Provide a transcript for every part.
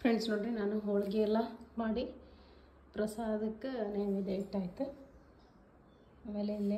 Friends ನೋಡ್ರಿ ನಾನು ಹೋಳಿಗೆ ಎಲ್ಲ ಮಾಡಿ ಪ್ರಸಾದಕ್ಕೆ ನೈವೇದ್ಯ ಇಟ್ಟಾಯ್ತು ಆಮೇಲೆ ಇಲ್ಲಿ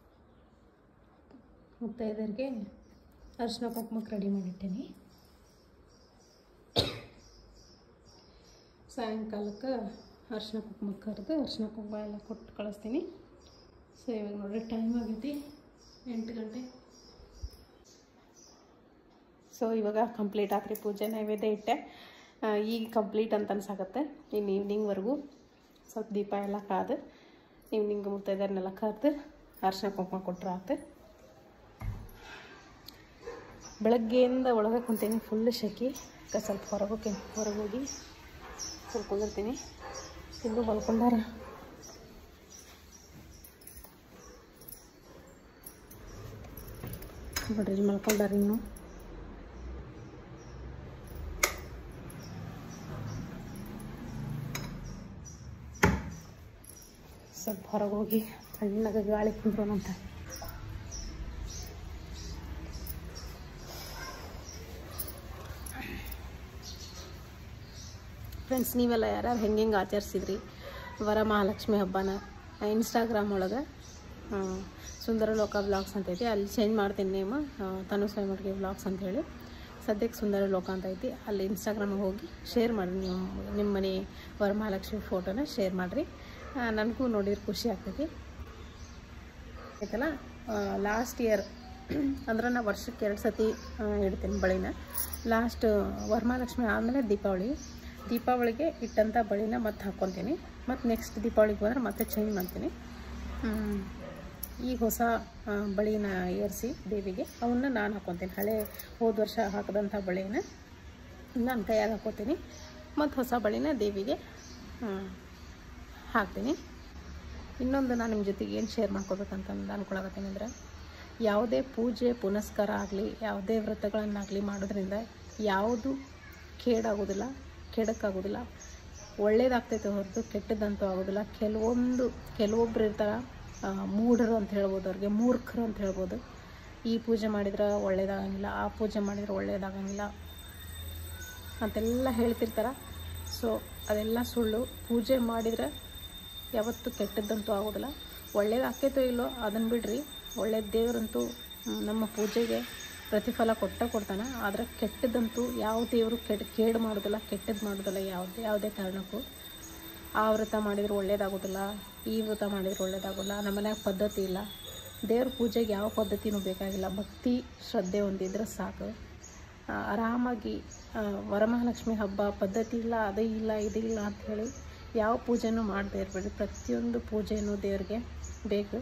ಮುತ್ತೈದರಿಗೆ ಅರಿಶಿನ ಕುಂಕುಮಕ್ಕೆ ರೆಡಿ ಮಾಡಿಟ್ಟೇನಿ ಸಾಯಂಕಾಲಕ್ಕೆ ಅರಿಶಿನ ಕುಂಕುಮ ಕರೆದು ಅರಿಶಿನ ಕುಂಕುಮ ಎಲ್ಲ ಕೊಟ್ಟು ಕಳಿಸ್ತೀನಿ ಸೊ ಇವಾಗ ನೋಡ್ರಿ ಟೈಮ್ ಆಗೈತಿ ಎಂಟು ಗಂಟೆ ಸೊ ಇವಾಗ ಕಂಪ್ಲೀಟ್ ಆತ್ರಿ ಪೂಜೆ ನೈವೇದ್ಯ ಇಟ್ಟೆ ಆ, ಈಗ ಕಂಪ್ಲೀಟ್ ಅಂತ ಅನ್ಸಾಕತ್ತೆ ಇನ್ನು ಈವ್ನಿಂಗ್ವರೆಗೂ ಸ್ವಲ್ಪ ದೀಪ ಎಲ್ಲ ಕಾದು ಈವ್ನಿಂಗ್ ಮುತ್ತೈದರ್ನೆಲ್ಲ ಕರೆದು ಅರ್ಶಿನ ಕುಂಕುಮ ಕೊಟ್ರೆ ಆತು ಬೆಳಗ್ಗೆಯಿಂದ ಒಳಗೆ ಕುಂತೀನಿ ಫುಲ್ ಶೆಕಿ ಅದ್ಕೆ ಸ್ವಲ್ಪ ಹೊರಗೆ ಹೋಗ್ತೀನಿ ಹೊರಗೆ ಹೋಗಿ ಸ್ವಲ್ಪ ಕುಂದಿರ್ತೀನಿ ಇಲ್ಲೂ ಮಲ್ಕೊಂಡಾರ ನೋಡ್ರಿ ಇಲ್ಲಿ ಮಲ್ಕೊಂಡಾರ ಇನ್ನು ಸ್ವಲ್ಪ ಹೊರಗೆ ಹೋಗಿ ಸಣ್ಣಗೆ ಗಾಳಿ ಕುಂದ್ರೋಣಂತ ಫ್ರೆಂಡ್ಸ್ ನೀವೆಲ್ಲ ಯಾರ್ಯಾರು ಹೆಂಗೆ ಹೆಂಗೆ ಆಚರಿಸಿದ್ರಿ ವರಮಹಾಲಕ್ಷ್ಮಿ ಹಬ್ಬನ ಇನ್ಸ್ಟಾಗ್ರಾಮ್ ಒಳಗೆ ಆ, ಸುಂದರ ಲೋಕ ಬ್ಲಾಗ್ಸ್ ಅಂತ ಐತಿ ಅಲ್ಲಿ ಚೇಂಜ್ ಮಾಡ್ತೀನಿ ನೇಮ್ ತನು ಸ್ವಯಂವರ್ಗೆ ಬ್ಲಾಗ್ಸ್ ಅಂತ ಹೇಳಿ ಸದ್ಯಕ್ಕೆ ಸುಂದರ ಲೋಕ ಅಂತ ಐತಿ ಅಲ್ಲಿ ಇನ್ಸ್ಟಾಗ್ರಾಮಿಗೆ ಹೋಗಿ ಶೇರ್ ಮಾಡಿರಿ ನಿಮ್ಮ ನಿಮ್ಮ ಮನೆ ವರಮಹಾಲಕ್ಷ್ಮಿ ಫೋಟೋನ ಶೇರ್ ಮಾಡಿರಿ ನನಗೂ ನೋಡಿದ್ರೆ ಖುಷಿ ಆಗ್ತೈತಿ ಆಯ್ತಲ್ಲ ಲಾಸ್ಟ್ ಇಯರ್ ಅಂದ್ರೆ ನಾ ವರ್ಷಕ್ಕೆ ಎರಡು ಸತಿ ಆ, ಇಡ್ತೀನಿ ಬಳಿನ ಲಾಸ್ಟ್ ವರಮಹಾಲಕ್ಷ್ಮಿ ಆದಮೇಲೆ ದೀಪಾವಳಿ ದೀಪಾವಳಿಗೆ ಇಟ್ಟಂಥ ಬಳಿನ ಮತ್ತೆ ಹಾಕ್ಕೊತೀನಿ ಮತ್ತು ನೆಕ್ಸ್ಟ್ ದೀಪಾವಳಿಗೆ ಬಂದರೆ ಮತ್ತೆ ಚೇಂಜ್ ಮಾಡ್ತೀನಿ ಹ್ಮ್. ಈಗ ಹೊಸ ಆ, ಬಳಿನ ಏರಿಸಿ ದೇವಿಗೆ ಅವನ್ನ ನಾನು ಹಾಕ್ಕೊತೀನಿ ಹಳೆ ಹೋದ ವರ್ಷ ಹಾಕಿದಂಥ ಬಳಿನ ನಾನು ಕೈಯಾಗ ಹಾಕ್ಕೊತೀನಿ ಮತ್ತು ಹೊಸ ಬಳಿನ ದೇವಿಗೆ ಆ, ಹಾಕ್ತೀನಿ ಇನ್ನೊಂದು ನಾನು ನಿಮ್ಮ ಜೊತೆಗೆ ಏನು ಶೇರ್ ಮಾಡ್ಕೋಬೇಕಂತ ಅಂದ್ಕೊಳಕತ್ತೀನಿ ಅಂದ್ರೆ ಯಾವುದೇ ಪೂಜೆ ಪುನಸ್ಕಾರ ಆಗಲಿ ಯಾವುದೇ ವ್ರತಗಳನ್ನಾಗಲಿ ಮಾಡೋದ್ರಿಂದ ಯಾವುದು ಕೇಡಾಗೋದಿಲ್ಲ ಕೆಡಕ್ಕಾಗೋದಿಲ್ಲ ಒಳ್ಳೇದಾಗ್ತೈತೆ ಹೊರತು ಕೆಟ್ಟದಂತೂ ಆಗೋದಿಲ್ಲ ಕೆಲವೊಂದು ಕೆಲವೊಬ್ರು ಇರ್ತಾರೆ ಆ, ಮೂಢರು ಅಂತ ಹೇಳ್ಬೋದು ಅವ್ರಿಗೆ ಮೂರ್ಖರು ಅಂತ ಹೇಳ್ಬೋದು ಈ ಪೂಜೆ ಮಾಡಿದ್ರೆ ಒಳ್ಳೇದಾಗಂಗಿಲ್ಲ ಆ ಪೂಜೆ ಮಾಡಿದ್ರೆ ಒಳ್ಳೇದಾಗಂಗಿಲ್ಲ ಅಂತೆಲ್ಲ ಹೇಳ್ತಿರ್ತಾರೆ ಸೊ ಅದೆಲ್ಲ ಸುಳ್ಳು ಪೂಜೆ ಮಾಡಿದರೆ ಯಾವತ್ತೂ ಕೆಟ್ಟದ್ದಂತೂ ಆಗೋದಿಲ್ಲ ಒಳ್ಳೇದು ಆಕೈತೋ ಇಲ್ಲೋ ಅದನ್ನು ಬಿಡ್ರಿ ಒಳ್ಳೆ ದೇವರಂತೂ ಮ್, ನಮ್ಮ ಪೂಜೆಗೆ ಪ್ರತಿಫಲ ಕೊಟ್ಟ ಕೊಡ್ತಾನೆ ಆದರೆ ಕೆಟ್ಟದ್ದಂತೂ ಯಾವ ದೇವರು ಕೆಟ್ಟ ಕೇಡು ಮಾಡೋದಿಲ್ಲ ಕೆಟ್ಟದ್ದು ಮಾಡೋದಿಲ್ಲ ಯಾವುದೇ ಯಾವುದೇ ಕಾರಣಕ್ಕೂ ಆ ವ್ರತ ಮಾಡಿದ್ರೆ ಒಳ್ಳೇದಾಗೋದಿಲ್ಲ ಈ ವ್ರತ ಮಾಡಿದ್ರೆ ಒಳ್ಳೇದಾಗೋಲ್ಲ ನಮ್ಮ ಮನ್ಯಾಗ ಪದ್ಧತಿ ಇಲ್ಲ ದೇವ್ರ ಪೂಜೆಗೆ ಯಾವ ಪದ್ಧತಿನೂ ಬೇಕಾಗಿಲ್ಲ ಭಕ್ತಿ ಶ್ರದ್ಧೆ ಒಂದಿದ್ರೆ ಸಾಕು ಆ, ಆರಾಮಾಗಿ ಆ, ವರಮಹಾಲಕ್ಷ್ಮಿ ಹಬ್ಬ ಪದ್ಧತಿ ಇಲ್ಲ ಅದು ಇಲ್ಲ ಇದಿಲ್ಲ ಅಂಥೇಳಿ ಯಾವ ಪೂಜೆನೂ ಮಾಡದೇ ಇರಬೇಡಿ ಪ್ರತಿಯೊಂದು ಪೂಜೆನೂ ದೇವ್ರಿಗೆ ಬೇಕು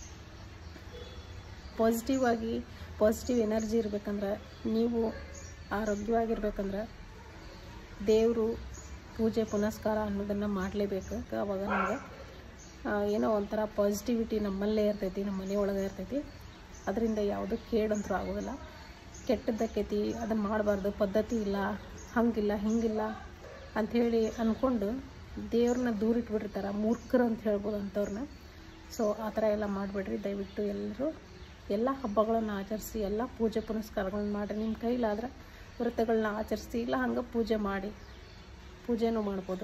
ಪಾಸಿಟಿವ್ ಆಗಿ ಪಾಸಿಟಿವ್ ಎನರ್ಜಿ ಇರಬೇಕಂದ್ರೆ ನೀವು ಆರೋಗ್ಯವಾಗಿರ್ಬೇಕಂದ್ರೆ ದೇವರು ಪೂಜೆ ಪುನಸ್ಕಾರ ಅನ್ನೋದನ್ನು ಮಾಡಲೇಬೇಕು ಅವಾಗ ನಮಗೆ ಆ, ಏನೋ ಒಂಥರ ಪಾಸಿಟಿವಿಟಿ ನಮ್ಮಲ್ಲೇ ಇರ್ತೈತಿ ನಮ್ಮ ಮನೆಯೊಳಗೆ ಇರ್ತೈತಿ ಅದರಿಂದ ಯಾವುದೂ ಕೇಡಂತೂ ಆಗೋದಿಲ್ಲ ಕೆಟ್ಟದ್ದಕ್ಕೈತಿ ಅದನ್ನು ಮಾಡಬಾರ್ದು ಪದ್ಧತಿ ಇಲ್ಲ ಹಂಗಿಲ್ಲ ಹಿಂಗಿಲ್ಲ ಅಂಥೇಳಿ ಅಂದ್ಕೊಂಡು ದೇವ್ರನ್ನ ದೂರ ಇಟ್ಬಿಟ್ಟಿರ್ತಾರೆ ಮೂರ್ಖರು ಅಂತ ಹೇಳ್ಬೋದು ಅಂಥವ್ರನ್ನ ಸೊ ಆ ಥರ ಎಲ್ಲ ಮಾಡಿಬಿಡ್ರಿ ದಯವಿಟ್ಟು ಎಲ್ಲರೂ ಎಲ್ಲ ಹಬ್ಬಗಳನ್ನು ಆಚರಿಸಿ ಎಲ್ಲ ಪೂಜೆ ಪುನಸ್ಕಾರಗಳನ್ನ ಮಾಡಿರಿ ನಿಮ್ಮ ಕೈಲಾದ್ರೆ ವ್ರತಗಳನ್ನ ಆಚರಿಸಿ ಇಲ್ಲ ಹಂಗೆ ಪೂಜೆ ಮಾಡಿ ಪೂಜೆನೂ ಮಾಡ್ಬೋದು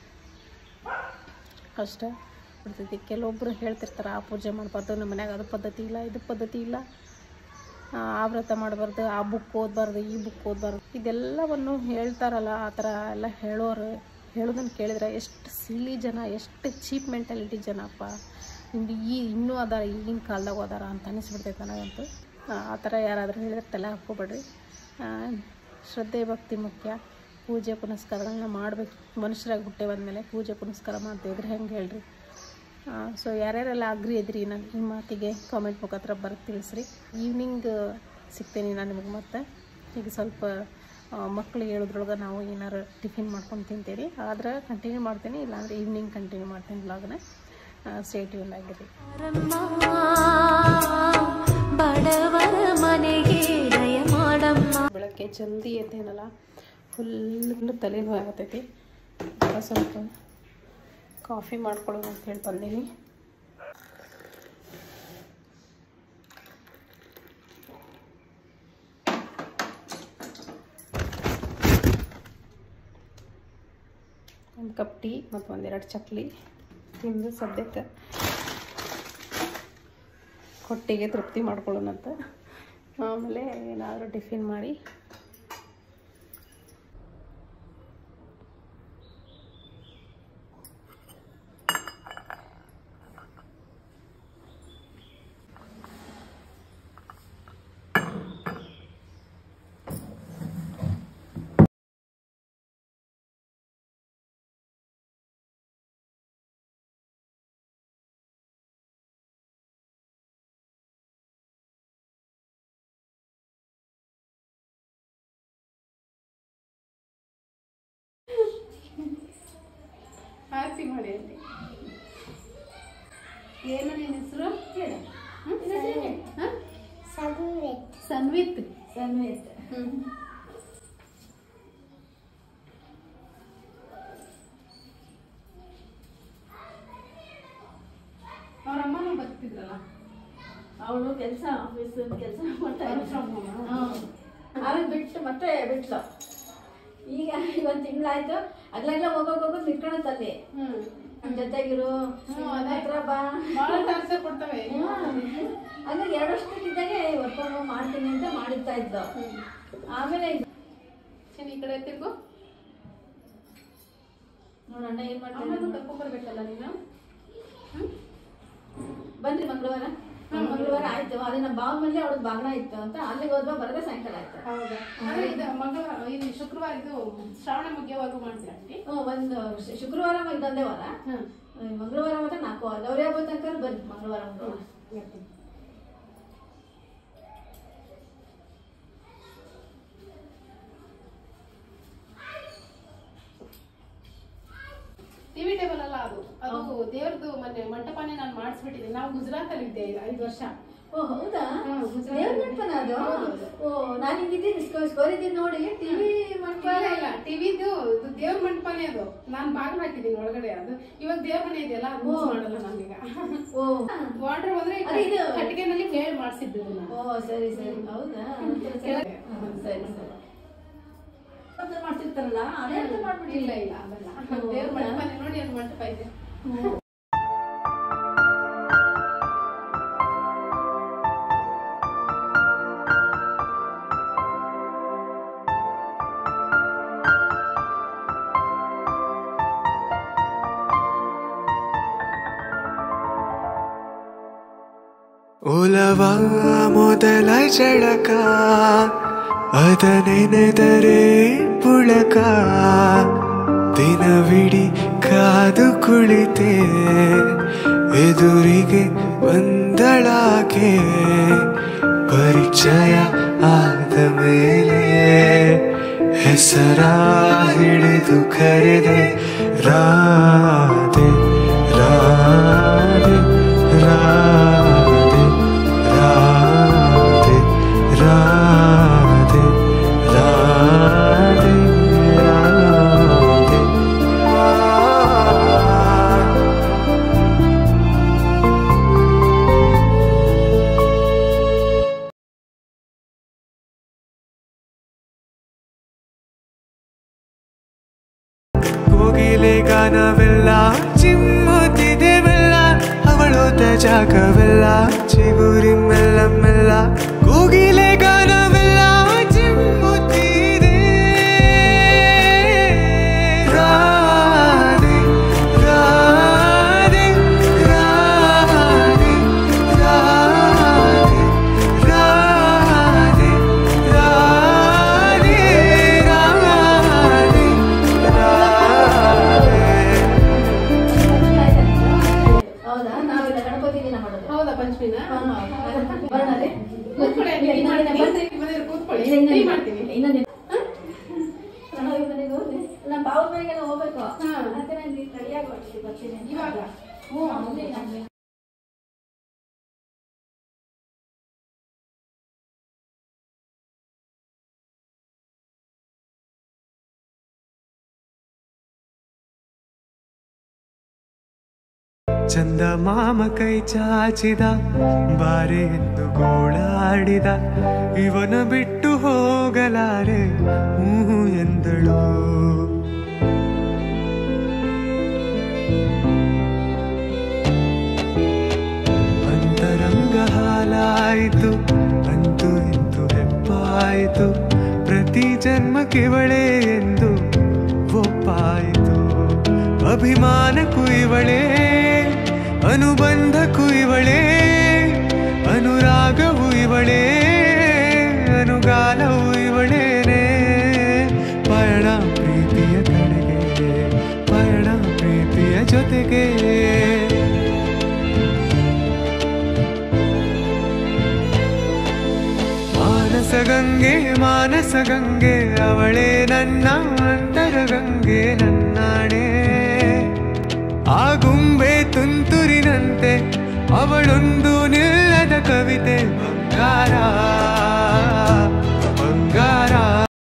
ಅಷ್ಟೇ ಇರ್ತೈತಿ ಕೆಲವೊಬ್ಬರು ಹೇಳ್ತಿರ್ತಾರೆ ಆ ಪೂಜೆ ಮಾಡಬಾರ್ದು ನಮ್ಮ ಮನ್ಯಾಗ ಅದು ಪದ್ಧತಿ ಇಲ್ಲ ಇದು ಪದ್ಧತಿ ಇಲ್ಲ ಆ ಆ ವ್ರತ ಮಾಡಬಾರ್ದು ಆ ಬುಕ್ ಓದಬಾರ್ದು ಈ ಬುಕ್ ಓದಬಾರ್ದು ಇದೆಲ್ಲವನ್ನು ಹೇಳ್ತಾರಲ್ಲ ಆ ಥರ ಎಲ್ಲ ಹೇಳೋರು ಹೇಳೋದನ್ನು ಕೇಳಿದ್ರೆ ಎಷ್ಟು ಸಿಲ್ಲಿ ಜನ ಎಷ್ಟು ಚೀಪ್ ಮೆಂಟಾಲಿಟಿ ಜನಪ್ಪ ನಿಮ್ದು ಈ ಇನ್ನೂ ಅದಾರ ಈಗಿನ ಕಾಲದಾಗ ಅದಾರ ಅಂತ ಅನಿಸ್ಬಿಡ್ತೈತೆ ನನಗಂತೂ ಆ ಆ ಥರ ಯಾರಾದರೂ ಹೇಳಿದ್ರೆ ತಲೆ ಹಾಕ್ಕೋಬೇಡ್ರಿ ಆ, ಶ್ರದ್ಧೆ ಭಕ್ತಿ ಮುಖ್ಯ ಪೂಜೆ ಪುನಸ್ಕಾರಗಳನ್ನ ಮಾಡಬೇಕು ಮನುಷ್ಯರಾಗಿ ಹುಟ್ಟೆ ಬಂದಮೇಲೆ ಪೂಜೆ ಪುನಸ್ಕಾರ ಮಾಡ್ತಿದ್ರೆ ಹೆಂಗೆ ಹೇಳ್ರಿ ಸೊ ಯಾರ್ಯಾರೆಲ್ಲ ಅಗ್ರಿ ಇದ್ರಿ ನಾನು ಈ ಮಾತಿಗೆ ಕಾಮೆಂಟ್ ಮುಖಾಂತರ ಬರೆದು ತಿಳಿಸ್ರಿ ಈವ್ನಿಂಗ್ ಸಿಗ್ತೇನೆ ನಾನು ನಿಮಗೆ ಮತ್ತೆ ಈಗ ಸ್ವಲ್ಪ ಆ, ಮಕ್ಳಿಗೆ ಹೇಳೋದ್ರೊಳಗೆ ನಾವು ಏನಾರು ಟಿಫಿನ್ ಮಾಡ್ಕೊಂಡು ತಿಂತೀರಿ ಆದ್ರೆ ಕಂಟಿನ್ಯೂ ಮಾಡ್ತೀನಿ ಇಲ್ಲಾಂದ್ರೆ ಈವ್ನಿಂಗ್ ಕಂಟಿನ್ಯೂ ಮಾಡ್ತೀನಿ ಬ್ಲಾಗ್ನ ಸ್ಟೇಟ್ ಯೂನ್ ಆಗಿರಿ ಬಡವರ ಮನೆಗೆ ದಯ ಮಾಡಮ್ಮ ಬೆಳಗ್ಗೆ ಜಲ್ದಿ ಎದ್ದೇನಲ್ಲ ಫುಲ್ ತಲೆನೋವು ಆಗತೈತಿ ಅದಕ್ಕೆ ಸ್ವಲ್ಪ ಕಾಫಿ ಮಾಡ್ಕೊಳ್ಳೋದು ಅಂತ ಹೇಳಿ ಬಂದೀನಿ ಒಂದು ಕಪ್ ಟೀ ಮತ್ತು ಒಂದೆರಡು ಚಕ್ಲಿ ತಿಂದು ಸದ್ಯಕ್ಕೆ ಹೊಟ್ಟೆಗೆ ತೃಪ್ತಿ ಮಾಡ್ಕೊಳ್ಳೋಣಂತ ಆಮೇಲೆ ಏನಾದರೂ ಟಿಫಿನ್ ಮಾಡಿ ಆರತಿ ಮಾಡಿ ಅಲ್ಲಿ ಏನು ನಿನ್ನ ಹೆಸರು ಹೇಳ ಸನ್ವಿತ್ ಸನ್ವಿತ್ ಹ್ಮ್ ಅವ್ರ ಅಮ್ಮನೂ ಬರ್ತಿದ್ರಲ್ಲ ಅವಳು ಕೆಲಸ ಆಫೀಸ್ ಕೆಲಸ ಮಾಡ್ತಾ Work ಇದ್ಲು. from home ಆ? ಹ್ಮ್. ಆಮೇಲೆ ಬಿಟ್ಟು ಮತ್ತೆ ಬಿಟ್ಲು ಈಗ ಇವತ್ತು ತಿಂಗಳಾಯ್ತು ಅಗ್ಲೆಲ್ಲ ಹೋಗೋಕ್ ಹೋಗೋದು ನಿಂತ್ಕೊಳತ್ತಲ್ಲಿ ಹ್ಮ್ ನಮ್ ಜೊತೆಗಿರು ಹ್ಮ್, ನನ್ ಅದೇ. ಹತ್ರ ಬಾ ಭಾಳ ಟಾರ್ಚರ್ ಕೊಡ್ತವೆ ಅಂದ್ರೆ ಎರಡು ವರ್ಷಕ್ಕಿದ್ದಾಗೆ ವರ್ಕ್ ಮಾಡ್ತೀನಿ ಅಂತ ಮಾಡಿರ್ತಾ ಇದ್ಲು ಹ್ಮ್ ಆಮೇಲೆ ಚೆನ್ನ ಈ ಕಡೆ ತಿರ್ಗು ನೋಡಣ್ಣ ಏನ್ ಅಮ್ಮನೂ ಮಾಡ್ತಾರೆ ಕರ್ಕೊಂಡ್ಬರ್ಬೇಕಲ್ಲ ನೀನು ಹ್ಮ್ ಬಂದ್ರಿ ಮಂಗಳವಾರ ಮಂಗಳವಾರ ಆಯ್ತು ಅದೇ ನಮ್ಮ ಬಾವ ಮನೇಲಿ ಅವಳಗ್ ಬಾಗಣ ಇತ್ತು ಅಂತ ಅಲ್ಲಿಗೆ ಹೋದ್ವಾ ಬರದೆ ಸಾಯಂಕಾಲ ಆಯ್ತು ಹೌದಾ ಅಂದ್ರೆ ಇದು ಮಂಗಳವಾರ ಇದು ಶುಕ್ರವಾರ ಇದು ಶ್ರಾವಣ ಮುಗಿಯೋವರೆಗೂ ಮಾಡ್ತೀರಾ ಆಂಟಿ ಹ್ಮ್, ಒಂದು ಶು- ಶುಕ್ರವಾರ ಇದೊಂದೇ ವಾರ ಹ್ಮ್ ಈ ಮಂಗಳವಾರ ಮಾತ್ರ ನಾಲ್ಕು ವಾರ ಗೌರಿ ಹಬ್ಬದ ತನಕ ಬರ್ರಿ ಮಂಗಳವಾರ ಮಂಗಳವಾರ ಟಿವಿ ಟೇಬಲ್ ಅಲ್ಲ ಅದು ಅದು ದೇವ್ರದ್ದು ಮೊನ್ನೆ ಮಂಟಪನೇ ನಾನು ಮಾಡಿಸ್ಬಿಟ್ಟಿದ್ದೀನಿ ನಾವು ಗುಜರಾತ್ ಅಲ್ಲಿ ಇದ್ದೆ ಐದು ವರ್ಷ ಓ ಹೌದಾ ಹ್ಮ್, ಗುಜರಾತ್. ದೇವ್ರ ಮಂಟಪನ ಅದು ಹೌದು. ಓ ನಾನು ಹಿಂಗಿದ್ದೀನಿ ಸ್ಕೋರ್ ಇದ್ದೀನಿ ನೋಡಿ ಟಿವಿ ಮಂಟಪ ಇಲ್ಲ ಇಲ್ಲ ಟಿವಿದು ಇದು ದೇವ್ರ ಮಂಟಪನೇ ಅದು ನಾನು ಬಾಗಿಲು ಹಾಕಿದ್ದೀನಿ ಒಳಗಡೆ ಅದು ಇವಾಗ ದೇವ್ರ ಮನೆ ಇದೆಯಲ್ಲ ಅದು use ಮಾಡಲ್ಲ ನಾನೀಗ ಓ ವಾಟರ್ ಬಂದ್ರೆ ಅದೇ ಇದು- ಕಟ್ಟಿಗೆನಲ್ಲಿ ಹೇಳಿ ಮಾಡಿಸಿದ್ದು ನಾನು ಓ ಸರಿ ಸರಿ ಹೌದಾ ಕೆಳಗೆ. ಹ್ಮ್, ಸರಿ ಸರಿ ಅಂತ ಮಾಡ್ತಿರ್ತಾರಲ್ಲ ಅದೇ ಅಂತ ಮಾಡ್ಬಿಡಿ ಇಲ್ಲ ಇಲ್ಲ ಅದಲ್ಲ ದೇವ್ರ ಮಂಟಪನೇ ನೋಡಿ ಅದು ಮಂಟಪ ಇದೆ ಒಲವ ಮೊದಲ ಜಳಕ ಅದ ನೆನೆದರೆ ಪುಳಕ ದಿನವಿಡಿ ಕಾದು ಕುಳಿತೆ ಎದುರಿಗೆ ಬಂದಳಾಕೆ ಪರಿಚಯ ಆದ ಮೇಲೆ ಹೆಸರ ಹಿಡಿದು ಕರೆದೆ ರಾಧೆ ರಾಧೆ ರಾಧೆ ರಾಧೆ ರಾಧೆ ರಾಧೆ ರಾಧೆ ಆ ಕೋಗಿಲೆ ಗಾನವೆಲ್ಲ ಚಿಮ್ಮುತ್ತಿದೆವೆಲ್ಲ ಅವಳೋದ ಜಾಗವೆಲ್ಲ ಚಿಗುರಿ ಮೆಲ್ಲ ಮೆಲ್ಲ ಕೋಗಿಲೆ ಗಾನವೆಲ್ಲ ಚಿಮ್ಮುತ್ತಿದೆ ರಾಧೆ ರಾಧೆ ರಾಧೆ ರಾಧೆ ರಾಧೆ ರಾಧೆ ರಾಧೆ ರಾಧೆ ಹೌದಾ ನಾವಿಲ್ಲ ಗಣಪತಿ ದಿನ ಮಾಡೋದು ಹೌದಾ ಪಂಚಮಿನ ಬರೋಣ ರೀ ಕೂತ್ಕೊಳ್ಳಿ ಆಂಟಿ, ಟೀ ಮಾಡ್ತೀನಿ. ಬನ್ನಿ. ಬನ್ನಿ, ಕೂತ್ಕೊಳ್ಳಿ ಇಲ್ಲ, ಇನ್ನೊಂದು- ಟೀ ಮಾಡ್ತೀನಿ ಇನ್ನೊಂದು ಪ್ರಣವಿ ಮನೆಗೆ ಹೋಗ್ಲಿ ನಮ್ಮ ಬಾವ ಮನೆಗೆಲ್ಲ ಹೋಗ್ಬೇಕು ಹಾ. ಅದಕ್ಕೆ ನಾನು ರೆಡಿಯಾಗಿ ಬರ್ತೀನಿ ಬರ್ತೀನಿ ಇವಾಗ ಹ್ಞೂ ಅಲ್ಲಿ ನಾನು ಚಂದ ಮಾಮ ಕೈ ಚಾಚಿದ ಬಾರೆ ಎಂದು ಗೋಳಾಡಿದ ಇವನ ಬಿಟ್ಟು ಹೋಗಲಾರೆ ಹೂ ಎಂದಳು ಬದಲಾಯಿತು ಅಂತೂ ಇಂತು ಹೆಪ್ಪಾಯಿತು ಪ್ರತಿ ಜನ್ಮಕ್ಕಿವಳೇ ಎಂದು ಒಪ್ಪಾಯಿತು ಅಭಿಮಾನಕ್ಕೂ ಇವಳೇ ಅನುಬಂಧಕ್ಕೂ ಇವಳೇ ಅನುರಾಗವು ಇವಳೇ ಅನುಗಾಲವು ಇವಳೇನೆ ಪಯಣ ಪ್ರೀತಿಯ ಕಡೆಗೆ ಪಯಣ ಪ್ರೀತಿಯ ಜೊತೆಗೆ ಮಾನಸ ಗಂಗೆ ಮಾನಸ ಗಂಗೆ ಅವಳೇ ನನ್ನ ಅಂತರ ಗಂಗೆ ನನ್ನಾಣೆ ಆ ಗುಂಬೆ ತುಂತುರಿನಂತೆ ಅವಳೊಂದು ನಿಲ್ಲದ ಕವಿತೆ ಬಂಗಾರ ಬಂಗಾರ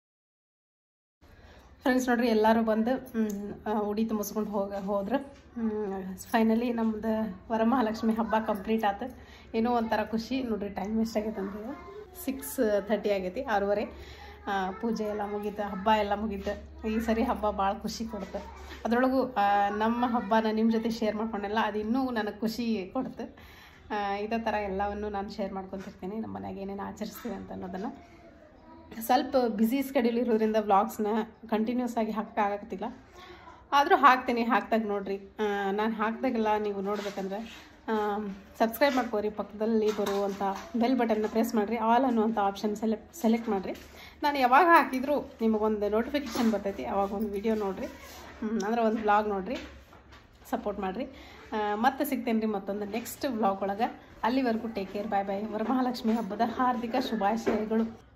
ಫ್ರೆಂಡ್ಸ್ ನೋಡ್ರಿ ಎಲ್ಲರೂ ಬಂದು ಮ್, ಆ, ಉಡಿ ತುಂಬಿಸ್ಕೊಂಡು ಹೋಗ ಹೋದ್ರೆ ಫೈನಲಿ ನಮ್ದು ವರಮಹಾಲಕ್ಷ್ಮಿ ಹಬ್ಬ ಕಂಪ್ಲೀಟ್ ಆತು ಏನೋ ಒಂಥರ ಖುಷಿ ನೋಡ್ರಿ ಟೈಮ್ ಎಷ್ಟಾಗೈತೆ ಅಂದ್ರೆ ಸಿಕ್ಸ್ ಥರ್ಟಿ ಆಗೈತಿ ಆರೂವರೆ ಆ, ಪೂಜೆ ಎಲ್ಲ ಮುಗೀತು ಹಬ್ಬ ಎಲ್ಲ ಮುಗೀತು ಈ ಸರಿ ಹಬ್ಬ ಭಾಳ ಖುಷಿ ಕೊಡ್ತು ಅದರೊಳಗೂ ಆ, ನಮ್ಮ ಹಬ್ಬನ ನಿಮ್ಮ ಜೊತೆ ಶೇರ್ ಮಾಡ್ಕೊಂಡೆಲ್ಲ ಅದು ಇನ್ನೂ ನನಗೆ ಖುಷಿ ಕೊಡ್ತು ಆ, ಇದೇ ಥರ ಎಲ್ಲವನ್ನು ನಾನು ಶೇರ್ ಮಾಡ್ಕೊತಿರ್ತೀನಿ ನಮ್ಮ ಮನ್ಯಾಗ ಏನೇನು ಆಚರಿಸ್ತೀವಿ ಅಂತ ಅನ್ನೋದನ್ನು ಸ್ವಲ್ಪ ಬ್ಯುಸಿ ಸ್ಕೆಡ್ಯೂಲ್ ಇರೋದ್ರಿಂದ ವ್ಲಾಗ್ಸ್ನ ಕಂಟಿನ್ಯೂಸ್ ಆಗಿ ಹಾಕೋಕ್ಕಾಗತ್ತಿಲ್ಲ ಆದರೂ ಹಾಕ್ತೀನಿ ಹಾಕ್ದಾಗ ನೋಡ್ರಿ ನಾನು ಹಾಕ್ದಾಗೆಲ್ಲ ನೀವು ನೋಡ್ಬೇಕಂದ್ರೆ ಸಬ್ಸ್ಕ್ರೈಬ್ ಮಾಡ್ಕೋರಿ ಪಕ್ಕದಲ್ಲಿ ಬರುವಂಥ ಬೆಲ್ ಬಟನ್ನ ಪ್ರೆಸ್ ಮಾಡಿರಿ ಆಲ್ ಅನ್ನುವಂಥ ಆಪ್ಷನ್ ಸೆಲೆಕ್ಟ್ ಸೆಲೆಕ್ಟ್ ಮಾಡಿರಿ ನಾನು ಯಾವಾಗ ಹಾಕಿದರೂ ನಿಮಗೊಂದು ನೋಟಿಫಿಕೇಷನ್ ಬರ್ತೈತಿ ಅವಾಗ ಒಂದು ವಿಡಿಯೋ ನೋಡಿರಿ ಅಂದ್ರೆ ಒಂದು ವ್ಲಾಗ್ ನೋಡಿರಿ ಸಪೋರ್ಟ್ ಮಾಡಿರಿ ಮತ್ತೆ ಸಿಗ್ತೇನೆ ರೀ ಮತ್ತೊಂದು ನೆಕ್ಸ್ಟ್ ವ್ಲಾಗ್ ಒಳಗೆ ಅಲ್ಲಿವರೆಗೂ take care bye bye Varamahalakshmi ಹಬ್ಬದ ಹಾರ್ದಿಕ ಶುಭಾಶಯಗಳು